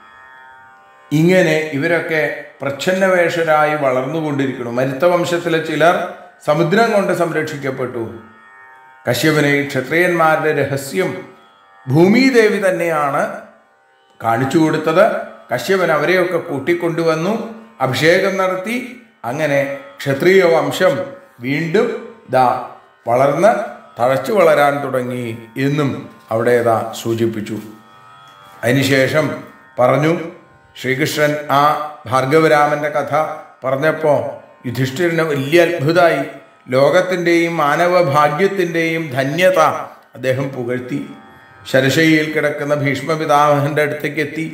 ഇങ്ങനെ ഇവരൊക്കെ പ്രച്ഛന്നവേഷരായി വളർന്നുകൊണ്ടിരിക്കുന്നു മരുത്ത വംശത്തിലെ ചിലർ സമുദ്രം കൊണ്ട് സംരക്ഷിക്കപ്പെട്ടു കശ്യപനെ ഈ ക്ഷത്രിയന്മാരുടെ രഹസ്യം ഭൂമിദേവി തന്നെയാണ് കാണിച്ചു കൊടുത്തത് കശ്യപൻ അവരെയൊക്കെ കൂട്ടിക്കൊണ്ടുവന്നു അഭിഷേകം നടത്തി അങ്ങനെ ക്ഷത്രിയ വംശം വീണ്ടും ദാ വളർന്ന് തഴച്ചു വളരാൻ തുടങ്ങി എന്നും അവിടെ ദാ സൂചിപ്പിച്ചു അതിനുശേഷം പറഞ്ഞു ശ്രീകൃഷ്ണൻ ആ ഭാർഗവരാമന്റെ കഥ പറഞ്ഞപ്പോൾ യുധിഷ്ഠിരന് വലിയ അത്ഭുതമായി ലോകത്തിൻ്റെയും മാനവ ഭാഗ്യത്തിൻ്റെയും ധന്യത അദ്ദേഹം പുകഴ്ത്തി ശരശയിൽ കിടക്കുന്ന ഭീഷ്മപിതാമഹന്റെ അടുത്തേക്ക് എത്തി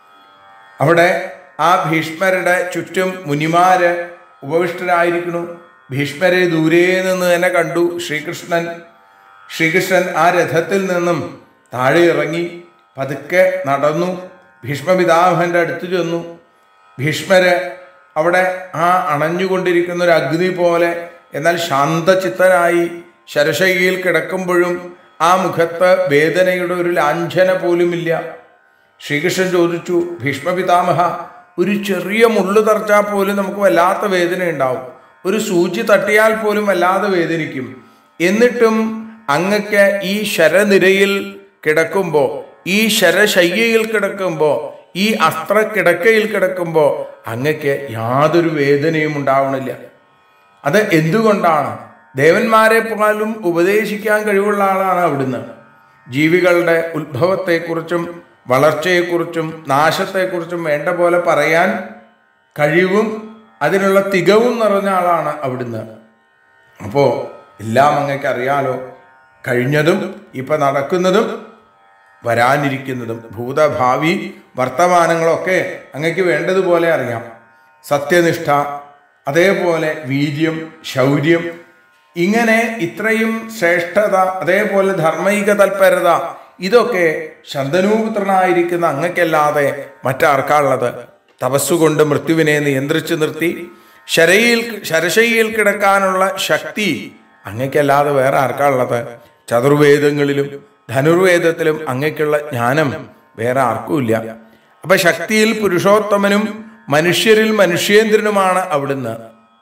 അവിടെ ആ ഭീഷ്മരുടെ ചുറ്റും മുനിമാര് ഉപവിഷ്ടരായിരിക്കുന്നു ഭീഷ്മരെ ദൂരെ നിന്ന് തന്നെ കണ്ടു ശ്രീകൃഷ്ണൻ ശ്രീകൃഷ്ണൻ ആ രഥത്തിൽ നിന്നും താഴെ ഇറങ്ങി പതുക്കെ നടന്നു ഭീഷ്മപിതാമഹന്റെ അടുത്ത് ചെന്നു ഭീഷ്മര് അവിടെ ആ അണഞ്ഞുകൊണ്ടിരിക്കുന്ന ഒരു അഗ്നി പോലെ എന്നാൽ ശാന്തചിത്തനായി ശരശയിൽ കിടക്കുമ്പോഴും ആ മുഖത്ത് വേദനയുടെ ഒരു ലാഞ്ചന പോലുമില്ല ശ്രീകൃഷ്ണൻ ചോദിച്ചു ഭീഷ്മപിതാമഹ ഒരു ചെറിയ മുള്ളു തറച്ചാൽ പോലും നമുക്ക് വല്ലാത്ത വേദന ഉണ്ടാവും ഒരു സൂചി തട്ടിയാൽ പോലും വല്ലാതെ വേദനിക്കും എന്നിട്ടും അങ്ങക്ക് ഈ ശരനിരയിൽ കിടക്കുമ്പോൾ ഈ ശരശയ്യയിൽ കിടക്കുമ്പോൾ ഈ അസ്ത്ര കിടക്കയിൽ കിടക്കുമ്പോൾ അങ്ങക്ക് യാതൊരു വേദനയും ഉണ്ടാവണില്ല അത് എന്തുകൊണ്ടാണ് ദേവന്മാരെ പോലും ഉപദേശിക്കാൻ കഴിവുള്ള ആളാണ് അവിടുന്ന് ജീവികളുടെ ഉത്ഭവത്തെക്കുറിച്ചും വളർച്ചയെക്കുറിച്ചും നാശത്തെക്കുറിച്ചും വേണ്ട പോലെ പറയാൻ കഴിവും അതിനുള്ള തികവും നിറഞ്ഞ ആളാണ് അവിടുന്ന് അപ്പോൾ എല്ലാം അങ്ങക്ക് അറിയാലോ കഴിഞ്ഞതും ഇപ്പം നടക്കുന്നതും വരാനിരിക്കുന്നതും ഭൂതഭാവി വർത്തമാനങ്ങളൊക്കെ അങ്ങക്ക് വേണ്ടതുപോലെ അറിയാം സത്യനിഷ്ഠ അതേപോലെ വീര്യം ശൗര്യം ഇങ്ങനെ ഇത്രയും ശ്രേഷ്ഠത അതേപോലെ ധർമ്മൈക തൽപരത ഇതൊക്കെ ശന്തനൂപുത്രനായിരിക്കുന്ന അങ്ങക്കല്ലാതെ മറ്റാർക്കാളുള്ളത് തപസ്സുകൊണ്ട് മൃത്യുവിനെ നിയന്ത്രിച്ചു നിർത്തി ശരയിൽ ശരശയിൽ കിടക്കാനുള്ള ശക്തി അങ്ങക്കല്ലാതെ വേറെ ആർക്കാളുള്ളത് ചതുർവേദങ്ങളിലും ധനുർവേദത്തിലും അങ്ങക്കുള്ള ജ്ഞാനം വേറെ ആർക്കുമില്ല അപ്പൊ ശക്തിയിൽ പുരുഷോത്തമനും മനുഷ്യരിൽ മനുഷ്യേന്ദ്രനുമാണ് അവിടുന്ന്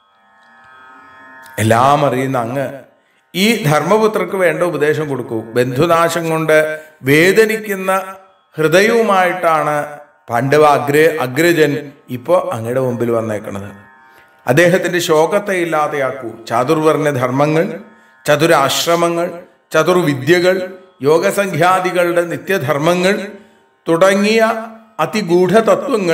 എല്ലാം അറിയുന്ന അങ്ങ് ഈ ധർമ്മപുത്രർക്ക് വേണ്ട ഉപദേശം കൊടുക്കൂ ബന്ധുനാശം കൊണ്ട് വേദനിക്കുന്ന ഹൃദയവുമായിട്ടാണ് പാണ്ഡവ അഗ്ര അഗ്രജൻ ഇപ്പോൾ അങ്ങയുടെ മുമ്പിൽ വന്നേക്കണത് അദ്ദേഹത്തിന്റെ ശോകത്തെ ഇല്ലാതെയാക്കൂ ചാതുർവർണ്ണ ധർമ്മങ്ങൾ ചതുരാശ്രമങ്ങൾ ചതുർവിദ്യകൾ യോഗസംഖ്യാദികളുടെ നിത്യധർമ്മങ്ങൾ തുടങ്ങിയ അതിഗൂഢ തത്വങ്ങൾ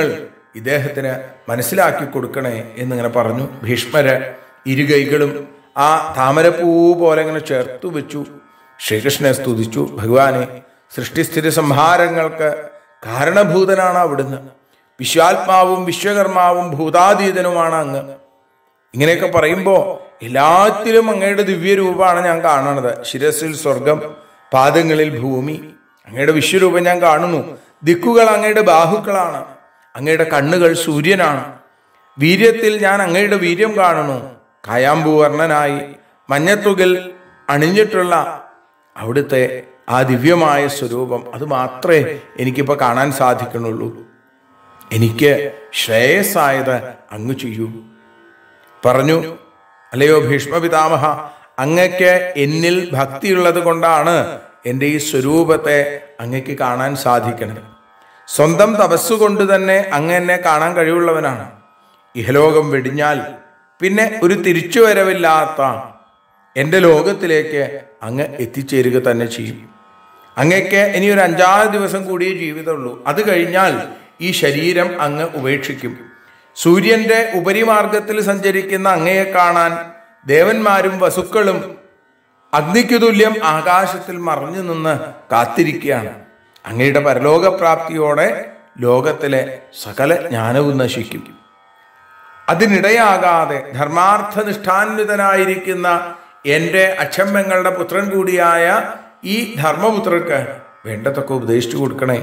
ഇദ്ദേഹത്തിന് മനസ്സിലാക്കി കൊടുക്കണേ എന്നിങ്ങനെ പറഞ്ഞു ഭീഷ്മര് ഇരുകൈകളും ആ താമരപ്പൂ പോലെ ഇങ്ങനെ ചേർത്തു വെച്ചു ശ്രീകൃഷ്ണനെ സ്തുതിച്ചു ഭഗവാനെ സൃഷ്ടിസ്ഥിതി സംഹാരങ്ങൾക്ക് കാരണഭൂതനാണ് അവിടുന്ന് വിശ്വാത്മാവും വിശ്വകർമാവും ഭൂതാതീതനുമാണ് അങ്ങ് ഇങ്ങനെയൊക്കെ പറയുമ്പോൾ എല്ലാത്തിലും അങ്ങയുടെ ദിവ്യരൂപമാണ് ഞാൻ കാണുന്നത് ശിരസിൽ സ്വർഗം പാദങ്ങളിൽ ഭൂമി അങ്ങയുടെ വിശ്വരൂപം ഞാൻ കാണുന്നു ദിക്കുകൾ അങ്ങയുടെ ബാഹുക്കളാണ് അങ്ങയുടെ കണ്ണുകൾ സൂര്യനാണ് വീര്യത്തിൽ ഞാൻ അങ്ങയുടെ വീര്യം കാണുന്നു കായാമ്പൂവർണ്ണനായി മഞ്ഞത്തുകിൽ അണിഞ്ഞിട്ടുള്ള അവിടുത്തെ ആ ദിവ്യമായ സ്വരൂപം അത് മാത്രമേ എനിക്കിപ്പോൾ കാണാൻ സാധിക്കണുള്ളൂ എനിക്ക് ശ്രേയസ്സായത് അങ്ങ് ചെയ്യൂ പറഞ്ഞു അല്ലയോ ഭീഷ്മപിതാമഹ അങ്ങക്ക് എന്നിൽ ഭക്തിയുള്ളത് കൊണ്ടാണ് എൻ്റെ ഈ സ്വരൂപത്തെ അങ്ങക്ക് കാണാൻ സാധിക്കുന്നത് സ്വന്തം തപസ്സുകൊണ്ട് തന്നെ അങ്ങ് എന്നെ കാണാൻ കഴിവുള്ളവനാണ് ഇഹലോകം വെടിഞ്ഞാൽ പിന്നെ ഒരു തിരിച്ചുവരവില്ലാത്ത എൻ്റെ ലോകത്തിലേക്ക് അങ്ങ് എത്തിച്ചേരുക തന്നെ ചെയ്യും അങ്ങക്ക് ഇനി ഒരു അഞ്ചാറ് ദിവസം കൂടിയേ ജീവിതമുള്ളൂ അത് കഴിഞ്ഞാൽ ഈ ശരീരം അങ്ങ് ഉപേക്ഷിക്കും സൂര്യന്റെ ഉപരിമാർഗത്തിൽ സഞ്ചരിക്കുന്ന അങ്ങയെ കാണാൻ ദേവന്മാരും വസുക്കളും അഗ്നിക്കു തുല്യം ആകാശത്തിൽ മറഞ്ഞു നിന്ന് കാത്തിരിക്കുകയാണ് അങ്ങയുടെ പരലോകപ്രാപ്തിയോടെ ലോകത്തിലെ സകല ജ്ഞാനവും നശിക്കും അതിനിടയാകാതെ ധർമാർത്ഥനിഷ്ഠാന്വിതനായിരിക്കുന്ന എൻ്റെ അക്ഷമ്പങ്ങളുടെ പുത്രൻ കൂടിയായ ഈ ധർമ്മപുത്രർക്ക് വേണ്ടതൊക്കെ ഉപദേശിച്ചു കൊടുക്കണേ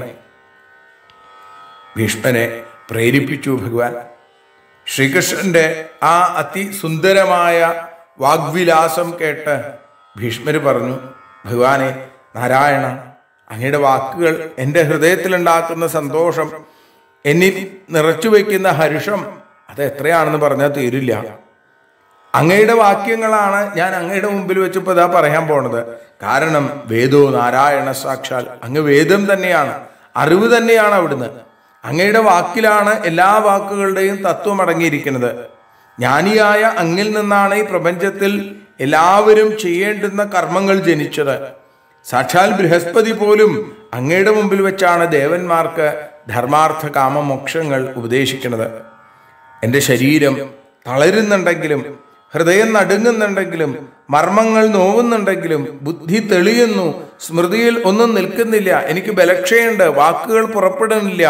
ഭീഷ്മനെ പ്രേരിപ്പിച്ചു ഭഗവാൻ ശ്രീകൃഷ്ണന്റെ ആ അതിസുന്ദരമായ വാഗ്വിലാസം കേട്ട് ഭീഷ്മര് പറഞ്ഞു ഭഗവാനെ നാരായണ അങ്ങയുടെ വാക്കുകൾ എൻ്റെ ഹൃദയത്തിലുണ്ടാക്കുന്ന സന്തോഷം എന്നിൽ നിറച്ചു വയ്ക്കുന്ന ഹർഷം അത് എത്രയാണെന്ന് പറഞ്ഞാൽ തീരില്ല അങ്ങയുടെ വാക്യങ്ങളാണ് ഞാൻ അങ്ങയുടെ മുമ്പിൽ വെച്ചപ്പോൾ ഇതാ പറയാൻ പോണത് കാരണം വേദോ നാരായണ സാക്ഷാൽ അങ്ങ് വേദം തന്നെയാണ് അറിവ് തന്നെയാണ് അവിടുന്ന് അങ്ങയുടെ വാക്കിലാണ് എല്ലാ വാക്കുകളുടെയും തത്വം അടങ്ങിയിരിക്കുന്നത് ജ്ഞാനിയായ അങ്ങിൽ നിന്നാണ് ഈ പ്രപഞ്ചത്തിൽ എല്ലാവരും ചെയ്യേണ്ടുന്ന കർമ്മങ്ങൾ ജനിച്ചത് സാക്ഷാൽ ബൃഹസ്പതി പോലും അങ്ങയുടെ മുമ്പിൽ വെച്ചാണ് ദേവന്മാർക്ക് ധർമാർത്ഥ കാമമോക്ഷങ്ങൾ ഉപദേശിക്കുന്നത് എൻ്റെ ശരീരം തളരുന്നുണ്ടെങ്കിലും ഹൃദയം നടുങ്ങുന്നുണ്ടെങ്കിലും മർമ്മങ്ങൾ നോവുന്നുണ്ടെങ്കിലും ബുദ്ധി തെളിയുന്നു സ്മൃതിയിൽ ഒന്നും നിൽക്കുന്നില്ല എനിക്ക് ബലക്ഷയുണ്ട് വാക്കുകൾ പുറപ്പെടുന്നില്ല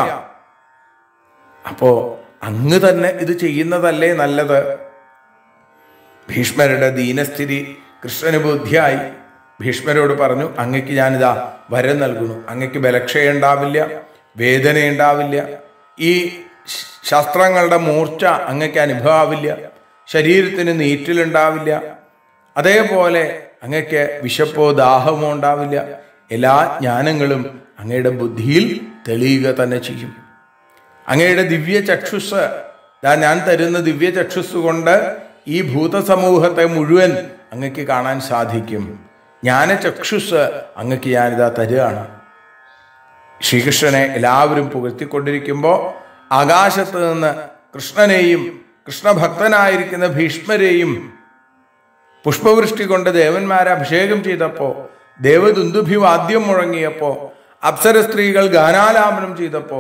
അപ്പോ അങ്ങ് തന്നെ ഇത് ചെയ്യുന്നതല്ലേ നല്ലത് ഭീഷ്മരുടെ ദീനസ്ഥിതി കൃഷ്ണന് ബുദ്ധിയായി ഭീഷ്മരോട് പറഞ്ഞു അങ്ങക്ക് ഞാനിതാ വരം നൽകുന്നു അങ്ങക്ക് ബലക്ഷയുണ്ടാവില്ല വേദന ഉണ്ടാവില്ല ഈ ശസ്ത്രങ്ങളുടെ മൂർച്ച അങ്ങക്ക് അനുഭവാവില്ല ശരീരത്തിന് നീറ്റിലുണ്ടാവില്ല അതേപോലെ അങ്ങക്ക് വിശപ്പോ ദാഹമോ ഉണ്ടാവില്ല എല്ലാ ജ്ഞാനങ്ങളും അങ്ങയുടെ ബുദ്ധിയിൽ തെളിയുക തന്നെ ചെയ്യും അങ്ങയുടെ ദിവ്യ ചക്ഷുസ് ദാ ഞാൻ തരുന്ന ദിവ്യ ചക്ഷുസ് കൊണ്ട് ഈ ഭൂതസമൂഹത്തെ മുഴുവൻ അങ്ങക്ക് കാണാൻ സാധിക്കും ജ്ഞാനചക്ഷുസ് അങ്ങക്ക് ഞാനിതാ തരുകയാണ് ശ്രീകൃഷ്ണനെ എല്ലാവരും പുകഴ്ത്തിക്കൊണ്ടിരിക്കുമ്പോൾ ആകാശത്ത് നിന്ന് കൃഷ്ണനെയും കൃഷ്ണഭക്തനായിരിക്കുന്ന ഭീഷ്മരെയും പുഷ്പവൃഷ്ടി കൊണ്ട് ദേവന്മാരെ അഭിഷേകം ചെയ്തപ്പോ ദേവദുന്ദുഭി വാദ്യം മുഴങ്ങിയപ്പോ അപ്സര സ്ത്രീകൾ ഗാനാലാപനം ചെയ്തപ്പോ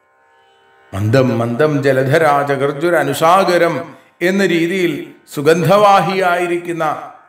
മന്ദം മന്ദം ജലധരാജഗർജുര അനുസാഗരം എന്ന രീതിയിൽ സുഗന്ധവാഹിയായിരിക്കുന്ന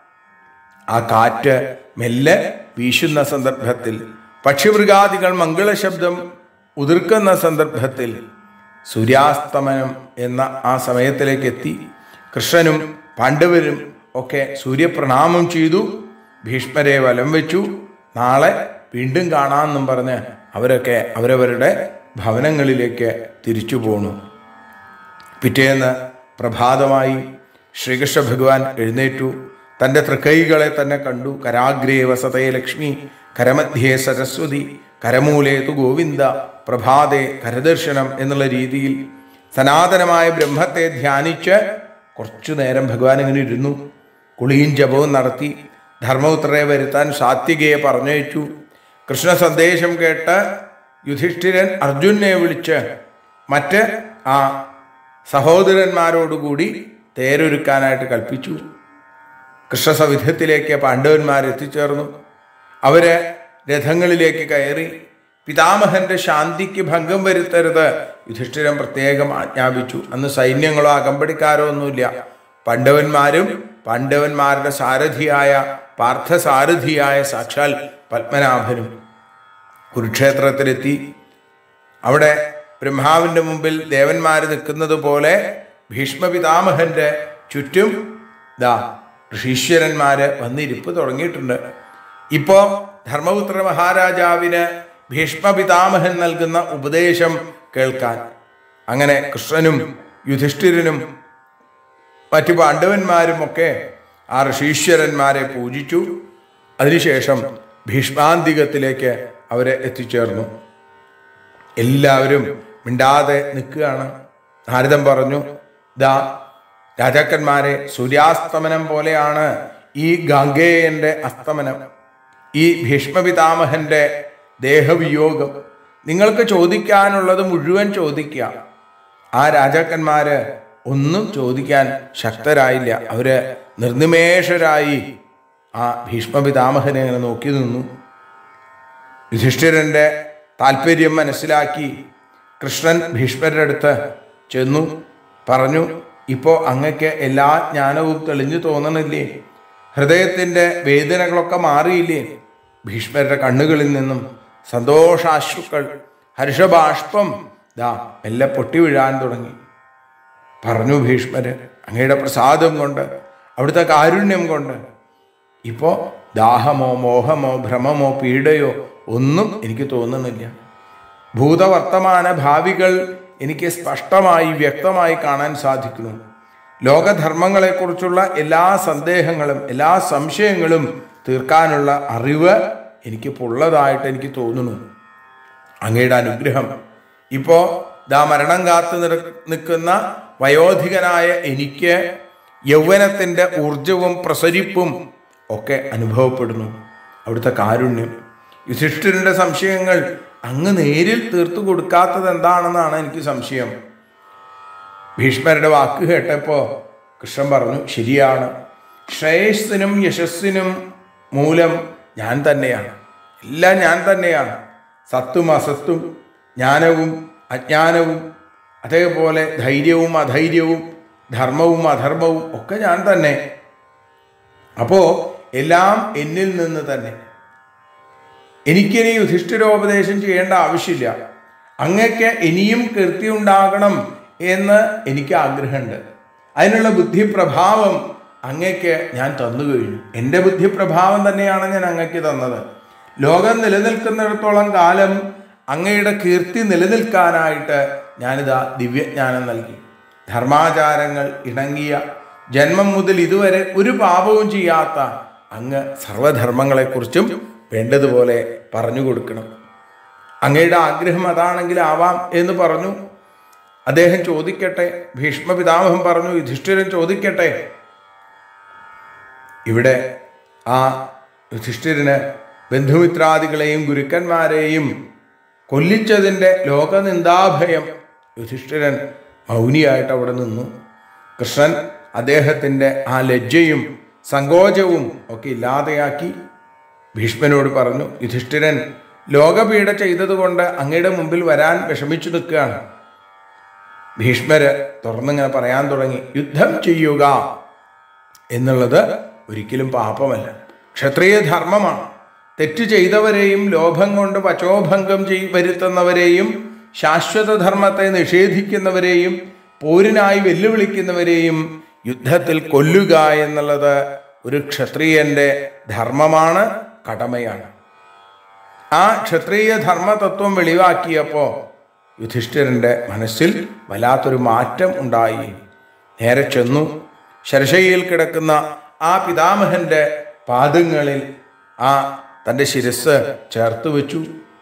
ആ കാറ്റ് മെല്ലെ വീശുന്ന സന്ദർഭത്തിൽ പക്ഷിമൃഗാദികൾ മംഗളശബ്ദം ഉതിർക്കുന്ന സന്ദർഭത്തിൽ സൂര്യാസ്തമനം എന്ന ആ സമയത്തിലേക്ക് എത്തി കൃഷ്ണനും പാണ്ഡവരും ഒക്കെ സൂര്യപ്രണാമം ചെയ്തു ഭീഷ്മരെ വലം വെച്ചു നാളെ വീണ്ടും കാണാമെന്നും പറഞ്ഞ് അവരൊക്കെ അവരവരുടെ ഭവനങ്ങളിലേക്ക് തിരിച്ചു പോണു പിറ്റേന്ന് പ്രഭാതമായി ശ്രീകൃഷ്ണ ഭഗവാൻ എഴുന്നേറ്റു തൻ്റെ തൃക്കൈകളെ തന്നെ കണ്ടു കരാഗ്രേ വസതേ ലക്ഷ്മി കരമധ്യേ സരസ്വതി കരമൂലേ തു ഗോവിന്ദ പ്രഭാതേ കരദർശനം എന്നുള്ള രീതിയിൽ സനാതനമായ ബ്രഹ്മത്തെ ധ്യാനിച്ച് കുറച്ചു നേരം ഭഗവാൻ ഇങ്ങനെ ഇരുന്നു കുളിയും ജപവും നടത്തി ധർമ്മപുത്രരെ വരുത്താൻ സാത്വികയെ പറഞ്ഞയച്ചു കൃഷ്ണ സന്ദേശം കേട്ട് യുധിഷ്ഠിരൻ അർജുനെ വിളിച്ച് മറ്റ് ആ സഹോദരന്മാരോടുകൂടി തേരൊരുക്കാനായിട്ട് കൽപ്പിച്ചു കൃഷ്ണസവിധത്തിലേക്ക് പാണ്ഡവന്മാർ എത്തിച്ചേർന്നു അവര് രഥങ്ങളിലേക്ക് കയറി പിതാമഹന്റെ ശാന്തിക്ക് ഭംഗം വരുത്തരുത് യുധിഷ്ഠിരൻ പ്രത്യേകം ആജ്ഞാപിച്ചു അന്ന് സൈന്യങ്ങളോ അകമ്പടിക്കാരോ ഒന്നുമില്ല പണ്ഡവന്മാരും പാണ്ഡവന്മാരുടെ സാരഥിയായ പാർത്ഥസാരഥിയായ സാക്ഷാൽ പത്മനാഭനും കുരുക്ഷേത്രത്തിലെത്തി അവിടെ ബ്രഹ്മാവിന്റെ മുമ്പിൽ ദേവന്മാർ നിൽക്കുന്നത് പോലെ ഭീഷ്മപിതാമഹന്റെ ചുറ്റും ദാ ഋഷീശ്വരന്മാര് വന്നിരിപ്പ് തുടങ്ങിയിട്ടുണ്ട് ഇപ്പോ ധർമ്മപുത്ര മഹാരാജാവിന് ഭീഷ്മപിതാമഹൻ നൽകുന്ന ഉപദേശം കേൾക്കാൻ അങ്ങനെ കൃഷ്ണനും യുധിഷ്ഠിരനും മറ്റു പാണ്ഡവന്മാരും ഒക്കെ ആ ഋഷീശ്വരന്മാരെ പൂജിച്ചു അതിനുശേഷം ഭീഷ്മാന്തികത്തിലേക്ക് അവരെ എത്തിച്ചേർന്നു എല്ലാവരും മിണ്ടാതെ നിൽക്കുകയാണ് നാരദൻ പറഞ്ഞു ദാ രാജാക്കന്മാരെ സൂര്യാസ്തമനം പോലെയാണ് ഈ ഗംഗേയന്റെ അസ്തമനം ഈ ഭീഷ്മപിതാമഹന്റെ ദേഹവിയോഗം നിങ്ങൾക്ക് ചോദിക്കാനുള്ളത് മുഴുവൻ ചോദിക്കുക ആ രാജാക്കന്മാര് ഒന്നും ചോദിക്കാൻ ശക്തരായില്ല അവര് നിർനിമേഷരായി ആ ഭീഷ്മപിതാമഹനെ അങ്ങനെ നോക്കി നിന്നു യുധിഷ്ഠിരന്റെ താല്പര്യം മനസ്സിലാക്കി കൃഷ്ണൻ ഭീഷ്മരുടെ അടുത്ത് ചെന്നു പറഞ്ഞു ഇപ്പോ അങ്ങക്ക് എല്ലാ ജ്ഞാനവും തെളിഞ്ഞു തോന്നണില്ലേ ഹൃദയത്തിന്റെ വേദനകളൊക്കെ മാറിയില്ലേ ഭീഷ്മരുടെ കണ്ണുകളിൽ നിന്നും സന്തോഷാശ്രുക്കൾ ഹർഷബാഷ്പം ദാ മെല്ലെ പൊട്ടി വീഴാൻ തുടങ്ങി പറഞ്ഞു ഭീഷ്മര് അങ്ങയുടെ പ്രസാദം കൊണ്ട് അവിടുത്തെ കാരുണ്യം കൊണ്ട് ഇപ്പോ ദാഹമോ മോഹമോ ഭ്രമമോ പീഡയോ ഒന്നും എനിക്ക് തോന്നുന്നില്ല ഭൂതവർത്തമാന ഭാവികൾ എനിക്ക് സ്പഷ്ടമായി വ്യക്തമായി കാണാൻ സാധിക്കുന്നു ലോകധർമ്മങ്ങളെക്കുറിച്ചുള്ള എല്ലാ സന്ദേഹങ്ങളും എല്ലാ സംശയങ്ങളും തീർക്കാനുള്ള അറിവ് എനിക്കിപ്പോൾ ഉള്ളതായിട്ട് എനിക്ക് തോന്നുന്നു അങ്ങയുടെ അനുഗ്രഹം ഇപ്പോ ദാ മരണം കാത്തു നിർ നിൽക്കുന്ന വയോധികനായ എനിക്ക് യൗവനത്തിന്റെ ഊർജവും പ്രസരിപ്പും ഒക്കെ അനുഭവപ്പെടുന്നു അവിടുത്തെ കാരുണ്യം യുധിഷ്ഠിരന്റെ സംശയങ്ങൾ അങ്ങ് നേരിൽ തീർത്തു കൊടുക്കാത്തത് എന്താണെന്നാണ് എനിക്ക് സംശയം ഭീഷ്മരുടെ വാക്ക് കേട്ടപ്പോ കൃഷ്ണൻ പറഞ്ഞു ശരിയാണ് ശ്രേയസ്സിനും യശസ്സിനും മൂലം ഞാൻ തന്നെയാണ് എല്ലാം ഞാൻ തന്നെയാണ് സത്തും അസത്തും ജ്ഞാനവും അജ്ഞാനവും അതേപോലെ ധൈര്യവും അധൈര്യവും ധർമ്മവും അധർമ്മവും ഒക്കെ ഞാൻ തന്നെ അപ്പോ എല്ലാം എന്നിൽ നിന്ന് തന്നെ എനിക്കിനി യുധിഷ്ഠിരോപദേശം ചെയ്യേണ്ട ആവശ്യമില്ല അങ്ങക്ക് ഇനിയും കീർത്തി ഉണ്ടാകണം എന്ന് എനിക്ക് ആഗ്രഹമുണ്ട് അതിനുള്ള ബുദ്ധിപ്രഭാവം അങ്ങക്ക് ഞാൻ തന്നു കഴിഞ്ഞു എൻ്റെ ബുദ്ധിപ്രഭാവം തന്നെയാണ് ഞാൻ അങ്ങക്ക് തന്നത് ലോകം നിലനിൽക്കുന്നിടത്തോളം കാലം അങ്ങയുടെ കീർത്തി നിലനിൽക്കാനായിട്ട് ഞാനിതാ ദിവ്യജ്ഞാനം നൽകി ധർമാചാരങ്ങൾ ഇണങ്ങിയ ജന്മം മുതൽ ഇതുവരെ ഒരു പാപവും ചെയ്യാത്ത അങ്ങ് സർവധർമ്മങ്ങളെക്കുറിച്ചും വേണ്ടതുപോലെ പറഞ്ഞു കൊടുക്കണം അങ്ങയുടെ ആഗ്രഹം അതാണെങ്കിൽ ആവാം എന്ന് പറഞ്ഞു അദ്ദേഹം ചോദിക്കട്ടെ ഭീഷ്മ പിതാമഹൻ പറഞ്ഞു യുധിഷ്ഠിരൻ ചോദിക്കട്ടെ ഇവിടെ ആ യുധിഷ്ഠിരന് ബന്ധുമിത്രാദികളെയും ഗുരുക്കന്മാരെയും കൊല്ലിച്ചതിൻ്റെ ലോകനിന്ദാഭയം യുധിഷ്ഠിരൻ മൗനിയായിട്ട് അവിടെ നിന്നു കൃഷ്ണൻ അദ്ദേഹത്തിൻ്റെ ആ ലജ്ജയും സങ്കോചവും ഒക്കെ ഇല്ലാതെയാക്കി ഭീഷ്മനോട് പറഞ്ഞു യുധിഷ്ഠിരൻ ലോകപീഠ ചെയ്തതുകൊണ്ട് അങ്ങയുടെ മുമ്പിൽ വരാൻ വിഷമിച്ചു നിൽക്കുകയാണ് ഭീഷ്മര് തുറന്നിങ്ങനെ പറയാൻ തുടങ്ങി യുദ്ധം ചെയ്യുക എന്നുള്ളത് ഒരിക്കലും പാപമല്ല ക്ഷത്രിയ ധർമ്മമാണ് തെറ്റ് ചെയ്തവരെയും ലോഭം കൊണ്ട് വചോഭംഗം ചെയ് വരുത്തുന്നവരെയും ശാശ്വത ധർമ്മത്തെ നിഷേധിക്കുന്നവരെയും പോരിനായി വെല്ലുവിളിക്കുന്നവരെയും യുദ്ധത്തിൽ കൊല്ലുക എന്നുള്ളത് ഒരു ക്ഷത്രിയന്റെ ധർമ്മമാണ് കടമയാണ് ആ ക്ഷത്രിയ ധർമ്മതത്വം വെളിവാക്കിയപ്പോൾ യുധിഷ്ഠിരന്റെ മനസ്സിൽ വല്ലാത്തൊരു മാറ്റം ഉണ്ടായി നേരെ ചെന്നു ശരശയിൽ കിടക്കുന്ന ആ പിതാമഹന്റെ പാദങ്ങളിൽ ആ തൻ്റെ ശിരസ് ചേർത്ത് വെച്ചു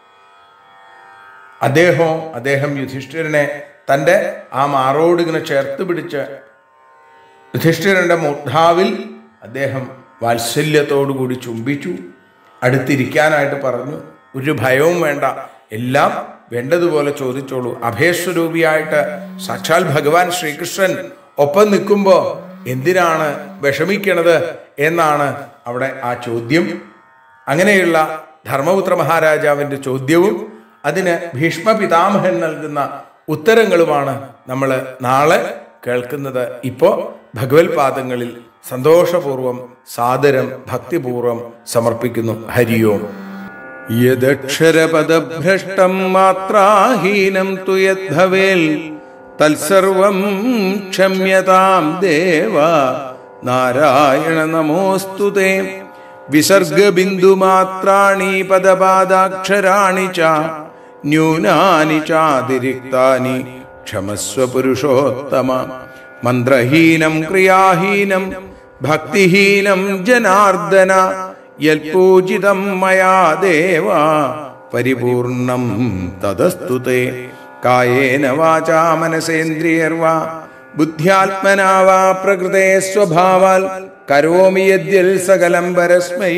അദ്ദേഹം അദ്ദേഹം യുധിഷ്ഠിരനെ തൻ്റെ ആ മാറോട് ഇങ്ങനെ ചേർത്ത് പിടിച്ച് യുധിഷ്ഠിരന്റെ മൂർധാവിൽ അദ്ദേഹം വാത്സല്യത്തോടു കൂടി ചുംബിച്ചു അടുത്തിരിക്കാനായിട്ട് പറഞ്ഞു ഒരു ഭയവും വേണ്ട എല്ലാം വേണ്ടതുപോലെ ചോദിച്ചോളൂ അഭയസ്വരൂപിയായിട്ട് സാക്ഷാൽ ഭഗവാൻ ശ്രീകൃഷ്ണൻ ഒപ്പം നിൽക്കുമ്പോൾ എന്തിനാണ് വിഷമിക്കണത് എന്നാണ് അവിടെ ആ ചോദ്യം അങ്ങനെയുള്ള ധർമ്മപുത്ര മഹാരാജാവിൻ്റെ ചോദ്യവും അതിന് ഭീഷ്മ പിതാമഹൻ നൽകുന്ന ഉത്തരങ്ങളുമാണ് നമ്മൾ നാളെ കേൾക്കുന്നത് ഇപ്പോ ഭഗവത് പാദങ്ങളിൽ സന്തോഷപൂർവം സാദരം ഭക്തിപൂർവം സമർപ്പിക്കുന്നു ഹരിയോം യദക്ഷരപദഭ്രഷ്ടം മാത്രാഹീനം തു യദ്ഭവേൽ തത്സർവം ക്ഷമ്യതാം ദേവ നാരായണ നമോസ്തു തേ വിസർഗബിന്ദുമാത്രാണി പദപാദാക്ഷരാണി ച ന്യൂനാനി ചാതിരിക്താനി ക്ഷമസ്വ പുരുഷോത്തമ മന്ത്രഹീനം ക്രിയാഹീനം ഭക്തിഹീനം ജനാർദ്ദന യൽപൂജിതം മയാ ദേവ പരിപൂർണം തദസ്തു തേ കായേന വാചാ മനസേന്ദ്രിയർവാ ബുദ്ധ്യാത്മനാ വാ പ്രകൃതേ സ്വഭാവാൽ കരോമി യദ്യൽ സകലം പരസ്മൈ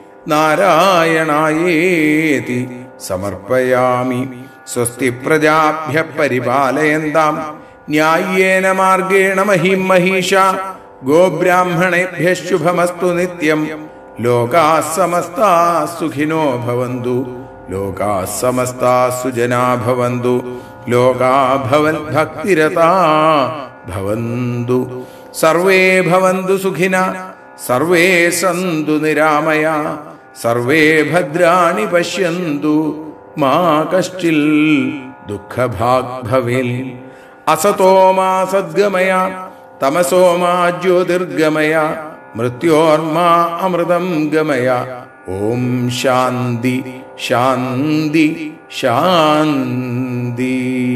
നാരായണായേതി സമർപ്പയാമി സ്വസ്തി പ്രജാഭ്യ പരിപാലയന്താം ന്യായേന മാർഗേണ മഹിം മഹീഷ ഗോബ്രാഹ്മണേഭ്യ ശുഭമസ്തു നിത്യം ലോകാ സമസ്താ സുഖിനോ ഭവന്തു ലോകാ സമസ്താ സുജനാ ഭവന്തു ലോകാ ഭവൻ ഭക്തിരതാ ഭവന്തു സർവേ ഭവന്തു സുഖിന സർവേ സന്തു നിരാമയ സർവേ ഭദ്രാണി പശ്യന്തു മാ കശ്ചിൽ ദുഃഖഭാഗ് ഭവേൽ അസതോ മാ സദ്ഗമയ തമസോ മാ ജ്യോതിർഗമയ മൃത്യോർമാ അമൃതം ഗമയ ഓം ശാന്തി ശാന്തി ശാന്തി